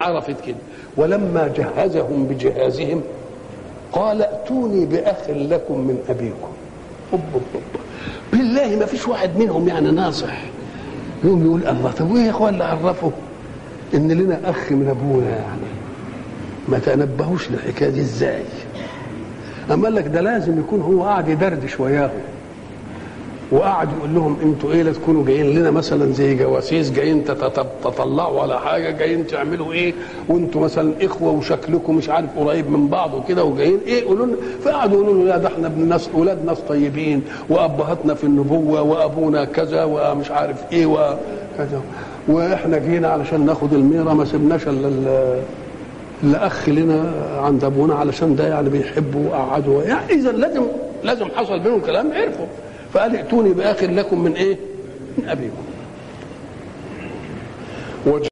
عرفت كده ولما جهزهم بجهازهم قال ائتوني باخ لكم من ابيكم أوب أوب أوب. بالله ما فيش واحد منهم يعني ناصح يقوم يقول الله طب وايه يا اخوان اللي عرفه ان لنا اخ من ابونا يعني ما تنبهوش للحكايه دي ازاي اما قال لك ده لازم يكون هو قاعد يدردش وياهم وقعد يقول لهم انتوا ايه لا تكونوا جايين لنا مثلا زي جواسيس جايين تتت- تطلعوا على حاجه جايين تعملوا ايه وانتوا مثلا اخوه وشكلكم مش عارف قريب من بعض وكده وجايين ايه قولوا لنا فقعدوا يقولوا له لا ده احنا ابن ناس اولاد ناس طيبين وابهاتنا في النبوه وابونا كذا ومش عارف ايه وكذا واحنا جينا علشان ناخد الميره ما سبناش الا ال- الا اخ لنا عند ابونا علشان ده يعني بيحبه وقعدوا يعني اذا لازم لازم حصل بينهم كلام عرفوا فقال ائتوني باخ لكم من ايه؟ من ابيكم